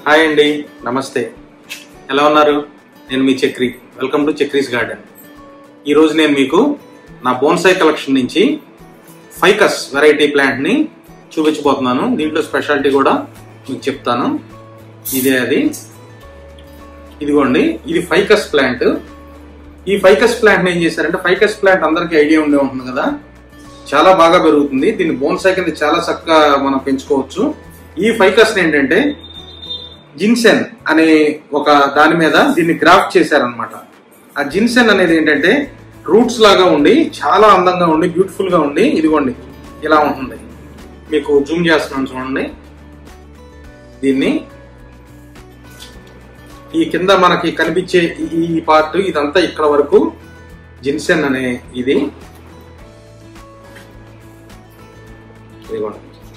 hi అండి నమస్తే ఎలా ఉన్నారు నేను మీ Chakri welcome to Chakri's garden ఈరోజు నేను మీకు నా బోన్సాయి కలెక్షన్ నుంచి ఫైకస్ వెరైటీ ప్లాంట్ని చూపించబోతున్నాను దీంట్లో స్పెషాలిటీ కూడా మీకు చెప్తాను ఇదే అది ఇదిగోండి ఇది ఫైకస్ ప్లాంట్ ఈ ఫైకస్ ప్లాంట్ ఏం చేశారంటే ఫైకస్ ప్లాంట్ అందరికీ ఐడియా ఉండే ఉంటుంది కదా చాలా బాగా పెరుగుతుంది దీన్ని బోన్సాయి కింద చాలా చక్కగా మనం పెంచుకోవచ్చు ఈ ఫైకస్ ఏంటంటే జిన్సెన్ అనే ఒక దాని మీద దీన్ని గ్రాఫ్ట్ చేశారనమాట ఆ జిన్సెన్ అనేది ఏంటంటే రూట్స్ లాగా ఉండి చాలా అందంగా ఉండి బ్యూటిఫుల్ గా ఉండి ఇదిగోండి ఇలా ఉంటుంది మీకు జూమ్ చేస్తున్నాను చూడండి దీన్ని ఈ కింద మనకి కనిపించే ఈ- ఈ పార్ట్ ఇదంతా ఇక్కడ వరకు జిన్సెన్ అనే ఇది ఇదిగోండి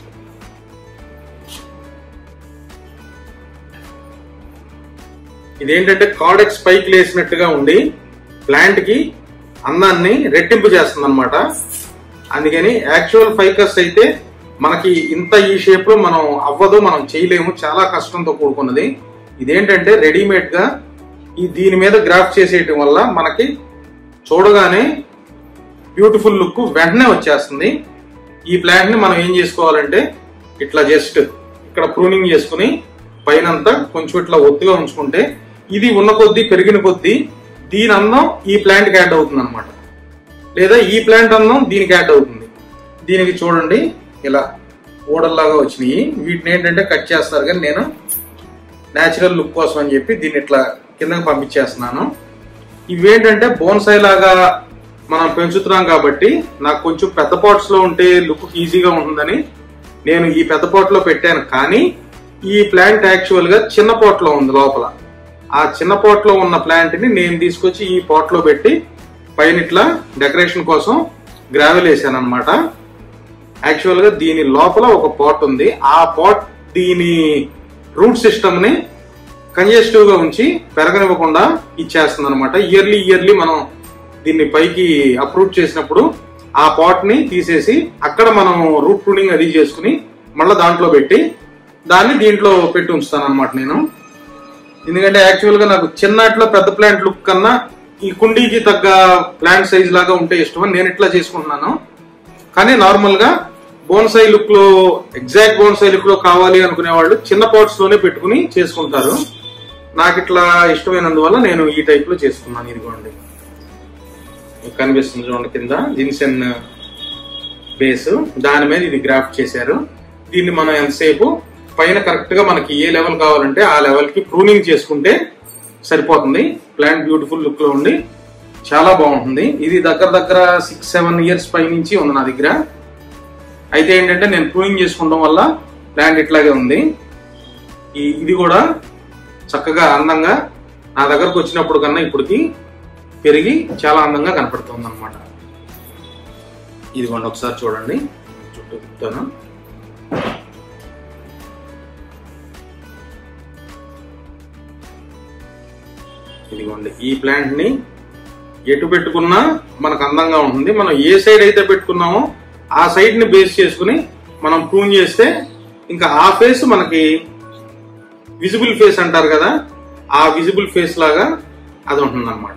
ఇదేంటంటే కార్డెక్స్ పైకి లేసినట్టుగా ఉండి ప్లాంట్ కి అందాన్ని రెట్టింపు చేస్తుంది అనమాట అందుకని యాక్చువల్ ఫైకస్ అయితే మనకి ఇంత ఈ షేప్ లో మనం అవ్వదు మనం చేయలేము చాలా కష్టంతో కూడుకున్నది ఇదేంటంటే రెడీమేడ్ గా ఈ దీని మీద గ్రాఫ్ చేసేయటం వల్ల మనకి చూడగానే బ్యూటిఫుల్ లుక్ వెంటనే వచ్చేస్తుంది ఈ ప్లాంట్ ని మనం ఏం చేసుకోవాలంటే ఇట్లా జస్ట్ ఇక్కడ ప్రూనింగ్ చేసుకుని పైనంతా కొంచెం ఇట్లా ఒత్తుగా ఉంచుకుంటే ఇది ఉన్న కొద్దీ పెరిగిన కొద్దీ దీని అందం ఈ ప్లాంట్ కి యాడ్ అవుతుంది అనమాట లేదా ఈ ప్లాంట్ అందం దీనికి యాడ్ అవుతుంది దీనికి చూడండి ఇలా ఓడల్లాగా వచ్చినాయి వీటిని ఏంటంటే కట్ చేస్తారు కానీ నేను నేచురల్ లుక్ కోసం అని చెప్పి దీన్ని ఇట్లా కిందకి పంపించేస్తున్నాను ఇవేంటంటే బోన్సాయి లాగా మనం పెంచుతున్నాం కాబట్టి నాకు కొంచెం పెద్ద పాట్స్ లో ఉంటే లుక్ ఈజీగా ఉంటుందని నేను ఈ పెద్ద pot లో పెట్టాను కానీ ఈ ప్లాంట్ యాక్చువల్ గా చిన్న pot లో ఉంది లోపల ఆ చిన్న pot లో ఉన్న ప్లాంట్ ని నేను తీసుకొచ్చి ఈ pot లో పెట్టి పైన ఇట్లా డెకరేషన్ కోసం గ్రావెల్ వేసాను అనమాట యాక్చువల్ గా దీని లోపల ఒక పాట్ ఉంది ఆ పాట్ దీని రూట్ సిస్టమ్ ని కంజెస్టివ్ గా ఉంచి పెరగనివ్వకుండా ఇచ్చేస్తుంది అనమాట ఇయర్లీ ఇయర్లీ మనం దీన్ని పైకి అప్రూవ్ చేసినప్పుడు ఆ పాట్ ని తీసేసి అక్కడ మనం రూట్ ప్రూనింగ్ అది చేసుకుని మళ్ళీ దాంట్లో పెట్టి దాన్ని దీంట్లో పెట్టి ఉంచుతాను అనమాట నేను ఎందుకంటే యాక్చువల్ గా నాకు చిన్నట్లో పెద్ద ప్లాంట్ లుక్ కన్నా ఈ కుండీకి తగ్గ ప్లాంట్ సైజ్ లాగా ఉంటే ఇష్టం అని నేను ఇట్లా చేసుకుంటున్నాను కానీ నార్మల్ గా బోన్సాయి లుక్ లో ఎగ్జాక్ట్ బోన్సాయి లుక్ లో కావాలి అనుకునే వాళ్ళు చిన్న పాట్స్ లోనే పెట్టుకుని చేసుకుంటారు నాకు ఇట్లా ఇష్టమైనందువల్ల నేను ఈ టైప్ లో చేసుకున్నాను ఇదిగోండి మీకు కనిపిస్తుంది చూడండి కింద జిన్సెన్ బేస్ దాని మీద ఇది గ్రాఫ్ట్ చేశారు దీన్ని మనం ఎంతసేపు పైన కరెక్ట్ గా మనకి ఏ లెవెల్ కావాలంటే ఆ లెవెల్ కి ప్రూనింగ్ చేసుకుంటే సరిపోతుంది ప్లాంట్ బ్యూటిఫుల్ లుక్ లో ఉండి చాలా బాగుంటుంది ఇది దగ్గర దగ్గర సిక్స్ సెవెన్ ఇయర్స్ పై నుంచి ఉంది నా దగ్గర అయితే ఏంటంటే నేను ప్రూనింగ్ చేసుకోవడం వల్ల ప్లాంట్ ఇట్లాగే ఉంది ఈ ఇది కూడా చక్కగా అందంగా నా దగ్గరకు వచ్చినప్పుడు కన్నా ఇప్పటికి పెరిగి చాలా అందంగా కనపడుతుంది అనమాట ఇదిగోండి ఒకసారి చూడండి చుట్టూ తిప్పుతాను ఇదిగోండి ఈ ప్లాంట్ ని ఎటు పెట్టుకున్నా మనకు అందంగా ఉంటుంది మనం ఏ సైడ్ అయితే పెట్టుకున్నామో ఆ సైడ్ ని బేస్ చేసుకుని మనం ప్రూన్ చేస్తే ఇంకా ఆ ఫేస్ మనకి విజిబుల్ ఫేస్ అంటారు కదా ఆ విజిబుల్ ఫేస్ లాగా అది ఉంటుంది అనమాట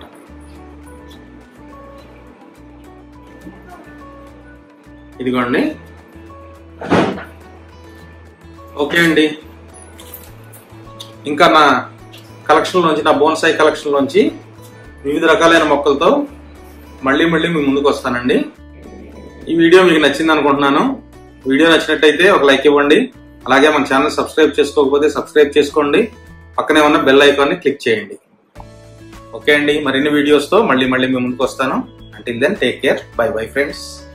ఇదిగోండి ఓకే అండి ఇంకా నా కలెక్షన్ లోంచి నా బోన్సాయి కలెక్షన్ లోంచి వివిధ రకాలైన మొక్కలతో మళ్ళీ మళ్ళీ మీ ముందుకు వస్తానండి ఈ వీడియో మీకు నచ్చింది అనుకుంటున్నాను వీడియో నచ్చినట్టయితే ఒక లైక్ ఇవ్వండి అలాగే మన ఛానల్ సబ్స్క్రైబ్ చేసుకోకపోతే సబ్స్క్రైబ్ చేసుకోండి పక్కనే ఉన్న బెల్ ఐకాన్ని క్లిక్ చేయండి ఓకే అండి మరిన్ని వీడియోస్తో మళ్ళీ మళ్ళీ మీ ముందుకు వస్తాను until then take care bye bye friends